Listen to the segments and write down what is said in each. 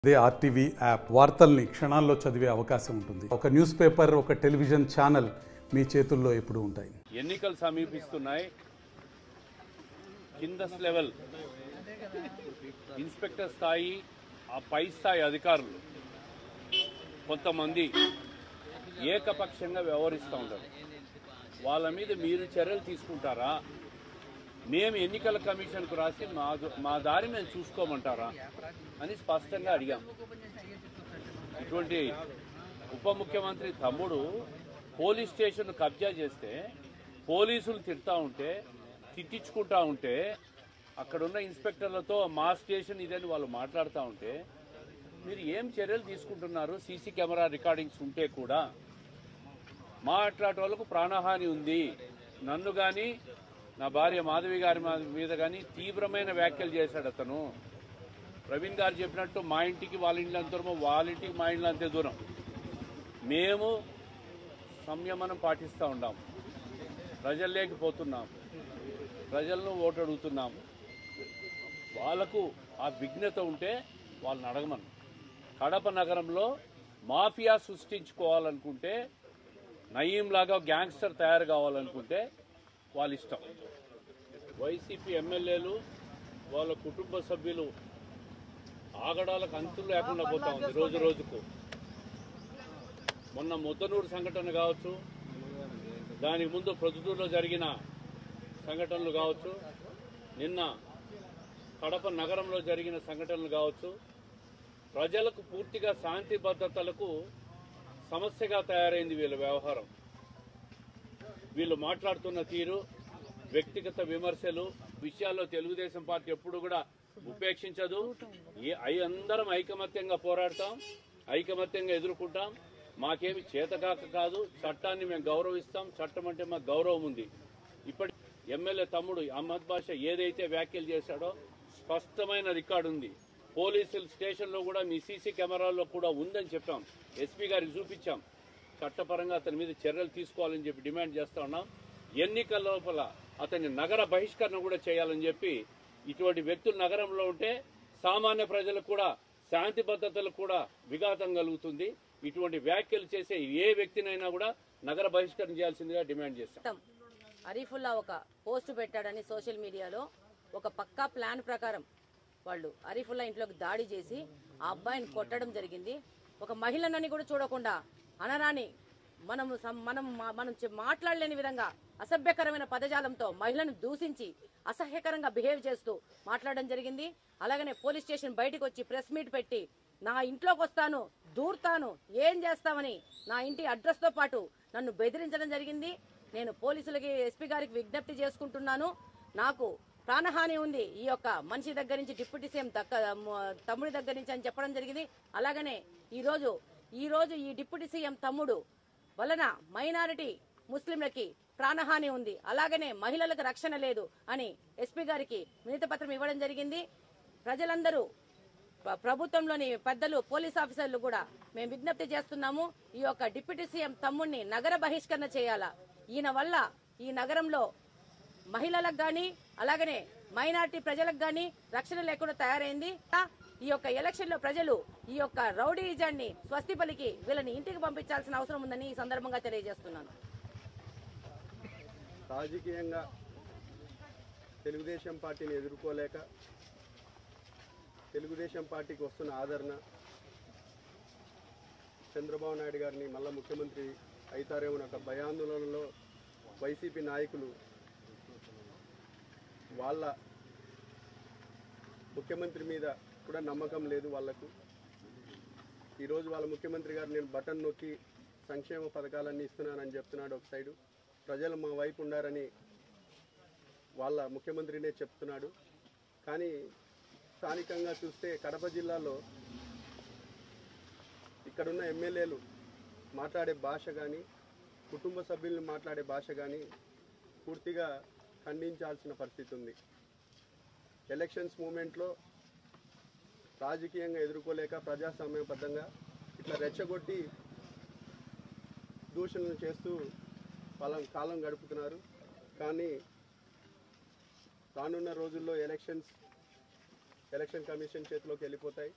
అదే RTV app వార్తల్ని క్షణాల్లో చదివే అవకాశం ఉంటుంది ఒక న్యూస్ పేపర్ ఒక టెలివిజన్ ఛానల్ మీ చేతుల్లో ఎప్పుడూ ఉంటాయి ఎన్నికలు సమీపిస్తున్నాయి కింద లెవెల్ ఇన్స్పెక్టర్ స్థాయి ఆ పై స్థాయి అధికారులు కొంతమంది ఏకపక్షంగా వ్యవహరిస్తూ ఉంటారు వాళ్ళ మీద మీరు చర్యలు తీసుకుంటారా మేము ఎన్నికల కమిషన్కు రాసి మా మా దారి మేము చూసుకోమంటారా అని స్పష్టంగా అడిగాం ఇటువంటి ఉప ముఖ్యమంత్రి తమ్ముడు పోలీస్ స్టేషన్ కబ్జా చేస్తే పోలీసులు తిడతా ఉంటే తిట్టించుకుంటా ఉంటే అక్కడున్న ఇన్స్పెక్టర్లతో మా స్టేషన్ ఇదని వాళ్ళు మాట్లాడుతూ ఉంటే మీరు ఏం చర్యలు తీసుకుంటున్నారు సీసీ కెమెరా రికార్డింగ్స్ ఉంటే కూడా మాట్లాడే వాళ్ళకు ప్రాణహాని ఉంది నన్ను కానీ నా భార్య మాధవి గారి మా- మీద కానీ తీవ్రమైన వ్యాఖ్యలు చేశాడు అతను ప్రవీణ్ గారు చెప్పినట్టు మా ఇంటికి వాళ్ళ ఇంట్లో అంత దూరం వాళ్ళ ఇంటికి మా ఇంట్లో అంతే దూరం మేము సంయమనం పాటిస్తూ ఉన్నాం ప్రజల్లోకి పోతున్నాం ప్రజలను ఓటు అడుగుతున్నాం వాళ్ళకు ఆ విఘ్నత ఉంటే వాళ్ళని అడగమను కడప నగరంలో మాఫియా సృష్టించుకోవాలనుకుంటే నయీం లాగా గ్యాంగ్స్టర్ తయారు కావాలనుకుంటే వాళ్ళ ఇష్టం వైసీపీ ఎమ్మెల్యేలు వాళ్ళ కుటుంబ సభ్యులు ఆగడాలకు అంతులు లేకుండా పోతా ఉంది రోజు రోజుకు మొన్న ముద్దనూరు సంఘటన కావచ్చు దానికి ముందు ప్రొద్దుటూరులో జరిగిన సంఘటనలు కావచ్చు నిన్న కడప నగరంలో జరిగిన సంఘటనలు కావచ్చు ప్రజలకు పూర్తిగా శాంతి భద్రతలకు సమస్యగా తయారైంది వీళ్ళ వ్యవహారం వీళ్ళు మాట్లాడుతున్న తీరు వ్యక్తిగత విమర్శలు విషయాల్లో తెలుగుదేశం పార్టీ ఎప్పుడు కూడా ఉపేక్షించదు ఏ ఐ- అందరం ఐకమత్యంగా పోరాడతాం ఐకమత్యంగా ఎదుర్కొంటాం మాకేమి చేతకాక కాదు చట్టాన్ని మేము గౌరవిస్తాం చట్టం అంటే మాకు గౌరవం ఉంది ఇప్పటి ఎమ్మెల్యే తమ్ముడు అహ్మద్ బాషా ఏదైతే వ్యాఖ్యలు చేశాడో స్పష్టమైన రికార్డు ఉంది పోలీసుల స్టేషన్లో కూడా మీ సీసీ కెమెరాల్లో కూడా ఉందని చెప్పాం ఎస్పీ గారికి చూపించాం చట్టపరంగా అతని మీద చర్యలు తీసుకోవాలని చెప్పి డిమాండ్ చేస్తా ఉన్నాం ఎన్నికల లోపల అతని నగర బహిష్కరణ కూడా చేయాలని చెప్పి ఇటువంటి వ్యక్తులు నగరంలో ఉంటే సామాన్య ప్రజలకు కూడా శాంతి భద్రతలకు కూడా విఘాతం కలుగుతుంది ఇటువంటి వ్యాఖ్యలు చేసే ఏ వ్యక్తినైనా కూడా నగర బహిష్కరణ చేయాల్సిందిగా డిమాండ్ చేస్తాం మొత్తం అరీఫుల్లా ఒక పోస్ట్ పెట్టాడని సోషల్ మీడియాలో ఒక పక్కా ప్లాన్ ప్రకారం వాళ్ళు అరీఫుల్లా ఇంట్లోకి దాడి చేసి ఆ అబ్బాయిని కొట్టడం జరిగింది ఒక మహిళనని కూడా చూడకుండా అనరాని మనం సం- మనం మా- మనం చె- మాట్లాడలేని విధంగా అసభ్యకరమైన పదజాలంతో మహిళను దూషించి అసహ్యకరంగా బిహేవ్ చేస్తూ మాట్లాడడం జరిగింది అలాగనే పోలీస్ స్టేషన్ బయటకు వచ్చి ప్రెస్ మీట్ పెట్టి నా ఇంట్లోకి వస్తాను దూర్తాను ఏం చేస్తామని నా ఇంటి అడ్రస్ తో పాటు నన్ను బెదిరించడం జరిగింది నేను పోలీసులకి ఎస్పీ గారికి విజ్ఞప్తి చేసుకుంటున్నాను నాకు ప్రాణహాని ఉంది ఈ యొక్క మనిషి దగ్గర నుంచి డిప్యూటీ సీఎం దక్క మ- తమ్ముడి దగ్గర నుంచి అని చెప్పడం జరిగింది అలాగనే ఈ రోజు ఈ రోజు ఈ డిప్యూటీ సీఎం తమ్ముడు వలన మైనారిటీ ముస్లింలకి ప్రాణహాని ఉంది అలాగనే మహిళలకు రక్షణ లేదు అని ఎస్పీ గారికి వినతి పత్రం ఇవ్వడం జరిగింది ప్రజలందరూ ప్ర- ప్రభుత్వంలోని పెద్దలు పోలీస్ ఆఫీసర్లు కూడా మేము విజ్ఞప్తి చేస్తున్నాము ఈ యొక్క డిప్యూటీ సీఎం తమ్ముడిని నగర బహిష్కరణ చేయాలా ఈయన వల్ల ఈ నగరంలో మహిళలకు గాని అలాగనే మైనార్టీ ప్రజలకు గాని రక్షణ లేకుండా తయారైంది ఈ యొక్క ఎలక్షన్ లో ప్రజలు ఈ యొక్క రౌడీజాన్ని స్వస్తి పలికి వీళ్ళని ఇంటికి పంపించాల్సిన అవసరం ఉందని ఈ సందర్భంగా తెలియజేస్తున్నాను రాజకీయంగా తెలుగుదేశం పార్టీని ఎదుర్కోలేక తెలుగుదేశం పార్టీకి వస్తున్న ఆదరణ చంద్రబాబు నాయుడు గారిని మళ్ళా ముఖ్యమంత్రి అవుతారేమో ఒక భయాందోళనలో వైసీపీ నాయకులు వాళ్ళ ముఖ్యమంత్రి మీద కూడా నమ్మకం లేదు వాళ్లకు ఈరోజు వాళ్ళ ముఖ్యమంత్రి గారు నేను బటన్ నొక్కి సంక్షేమ పథకాలన్నీ ఇస్తున్నానని చెప్తున్నాడు ఒక సైడు ప్రజలు మా వైపు ఉండారని వాళ్ళ ముఖ్యమంత్రినే చెప్తున్నాడు కానీ స్థానికంగా చూస్తే కడప జిల్లాలో ఇక్కడున్న ఎమ్మెల్యేలు మాట్లాడే భాష కానీ కుటుంబ సభ్యులను మాట్లాడే భాష కానీ పూర్తిగా ఖండించాల్సిన పరిస్థితి ఉంది ఎలక్షన్స్ మూమెంట్లో రాజకీయంగా ఎదుర్కోలేక ప్రజాస్వామ్యబద్ధంగా ఇట్లా రెచ్చగొట్టి దూషణలు చేస్తూ వాళ్ళ కాలం గడుపుతున్నారు కానీ రానున్న రోజుల్లో ఎలక్షన్స్ ఎలక్షన్ కమిషన్ చేతిలోకి వెళ్ళిపోతాయి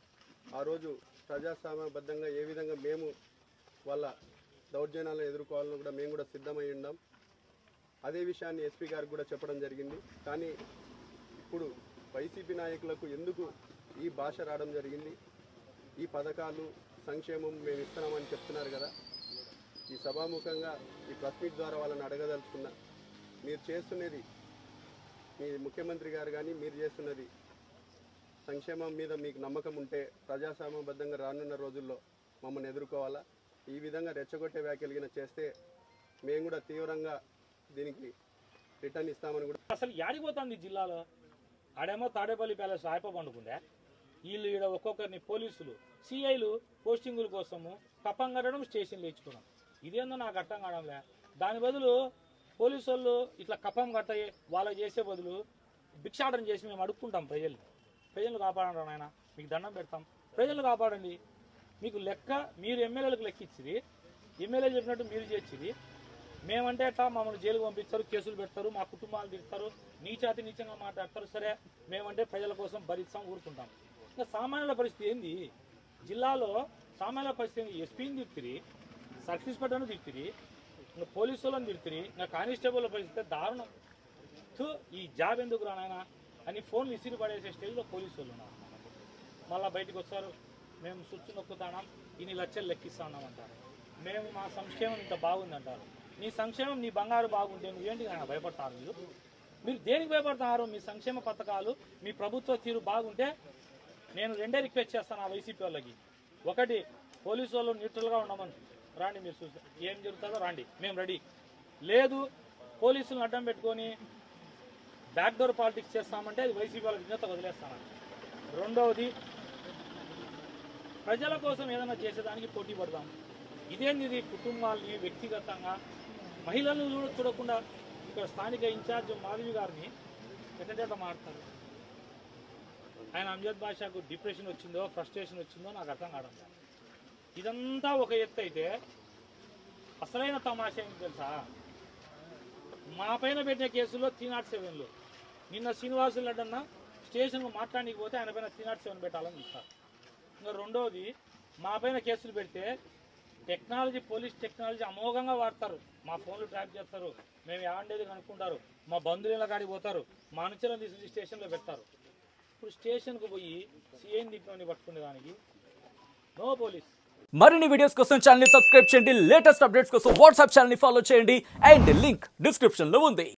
ఆ రోజు ప్రజాస్వామ్యబద్ధంగా ఏ విధంగా మేము వాళ్ళ దౌర్జన్యాలను ఎదుర్కోవాలని కూడా మేము కూడా సిద్ధమై ఉన్నాం అదే విషయాన్ని ఎస్పీ గారికి కూడా చెప్పడం జరిగింది కానీ ఇప్పుడు వైసీపీ నాయకులకు ఎందుకు ఈ భాష రావడం జరిగింది ఈ పథకాలు సంక్షేమం మేము ఇస్తున్నామని చెప్తున్నారు కదా ఈ సభాముఖంగా ఈ ప్రెస్ మీట్ ద్వారా వాళ్ళని అడగదలుచుకున్నా మీరు చేస్తున్నది మీ ముఖ్యమంత్రి గారు కానీ మీరు చేస్తున్నది సంక్షేమం మీద మీకు నమ్మకం ఉంటే ప్రజాస్వామ్యబద్ధంగా రానున్న రోజుల్లో మమ్మల్ని ఎదుర్కోవాలా ఈ విధంగా రెచ్చగొట్టే వ్యాఖ్యలు చేస్తే మేము కూడా తీవ్రంగా దీనికి రిటర్న్ ఇస్తామని కూడా అసలు యాడిపోతుంది జిల్లాలో ఆడేమో తాడేపల్లి ప్యాలెస్ రాయప పండుకుందే వీళ్ళు ఈడ ఒక్కొక్కరిని పోలీసులు సిఐలు పోస్టింగుల కోసము కప్పం కట్టడం స్టేషన్లు ఇచ్చుకోవడం ఇదేందో నాకు అర్థం కావడంలే దాని బదులు పోలీసు వాళ్ళు ఇట్లా కప్పం కట్ట వాళ్ళకి చేసే బదులు భిక్షాటన చేసి మేము అడుక్కుంటాం ప్రజల్ని ప్రజలను కాపాడండి నాయన మీకు దండం పెడతాం ప్రజలను కాపాడండి మీకు లెక్క మీరు ఎమ్మెల్యేలకు లెక్క ఇచ్చిది ఎమ్మెల్యే చెప్పినట్టు మీరు చేసిది మేమంటే ఎట్లా మమ్మల్ని జైలుకు పంపిస్తారు కేసులు పెడతారు మా కుటుంబాలు తిడతారు నీచాతి నీచంగా మాట్లాడతారు సరే మేమంటే ప్రజల కోసం భరిస్తాం ఊరుకుంటాం ఇంకా సామాన్యుల పరిస్థితి ఏంది జిల్లాలో సామాన్యుల పరిస్థితి ఏంది ఎస్పీని తిప్పిరి సర్కిల్ ఇన్స్పెక్టర్ను తిప్పిరి ఇంకా పోలీసు వాళ్ళని తిప్పిరి ఇంకా కానిస్టేబుల్ పరిస్థితి దారుణం థు, ఈ జాబ్ ఎందుకు రానాయన అని ఫోన్లు ఇసిరి పడేసే స్టేజ్లో పోలీసు వాళ్ళు ఉన్నారు మళ్ళీ బయటకు వచ్చారు మేము స్విచ్ నొక్కుతాం ఇన్ని లక్షలు లెక్కిస్తా అంటారు మేము మా సంక్షేమం ఇంత బాగుంది అంటారు నీ సంక్షేమం నీ బంగారు బాగుంటే నువ్వేంటి ఆయన భయపడతారు మీరు మీరు దేనికి భయపడతారు మీ సంక్షేమ పథకాలు మీ ప్రభుత్వ తీరు బాగుంటే నేను రెండే రిక్వెస్ట్ చేస్తాను ఆ వైసీపీ వాళ్ళకి ఒకటి పోలీసు వాళ్ళు న్యూట్రల్గా ఉండమని రాండి మీరు చూస్తే ఏం జరుగుతుందో రాండి మేము రెడీ లేదు పోలీసులను అడ్డం పెట్టుకొని బ్యాక్ డోర్ పాలిటిక్స్ చేస్తామంటే అది వైసీపీ వాళ్ళకి విజ్ఞత వదిలేస్తాను రెండవది ప్రజల కోసం ఏదైనా చేసేదానికి పోటీ పడదాం ఇదేంది ఇది కుటుంబాలని వ్యక్తిగతంగా మహిళలను చూడ చూడకుండా ఇక్కడ స్థానిక ఇన్ఛార్జ్ మాధవి గారిని ఎట్టేట మాడతారు ఆయన అంజద్ బాషాకు డిప్రెషన్ వచ్చిందో ఫ్రస్ట్రేషన్ వచ్చిందో నాకు అర్థం కావడం లేదు. ఇదంతా ఒక ఎత్తు అయితే అసలైన తమాషా ఏంటి తెలుసా మా పైన పెట్టిన కేసులో త్రీ నాట్ సెవెన్లు నిన్న శ్రీనివాసులు అడ్డన్న స్టేషన్కు మాట్లాడడానికి పోతే ఆయన పైన త్రీ నాట్ సెవెన్ పెట్టాలని చూస్తారు ఇంకా రెండవది మా పైన కేసులు పెడితే టెక్నాలజీ పోలీస్ టెక్నాలజీ అమోఘంగా వాడతారు మా ఫోన్లు ట్రాక్ చేస్తారు మేము ఏమండేది కనుక్కుంటారు మా బంధువుల కాడికి పోతారు మా అనుచరులను తీసుకుని స్టేషన్లో పెడతారు ఇప్పుడు స్టేషన్కు పోయి సీఎం దిక్కుని పట్టుకునే దానికి నో పోలీస్ మరిన్ని వీడియోస్ కోసం ఛానల్ ని సబ్స్క్రైబ్ చేయండి లేటెస్ట్ అప్డేట్స్ కోసం వాట్సాప్ ఛానల్ ని ఫాలో చేయండి అండ్ లింక్ డిస్క్రిప్షన్ లో ఉంది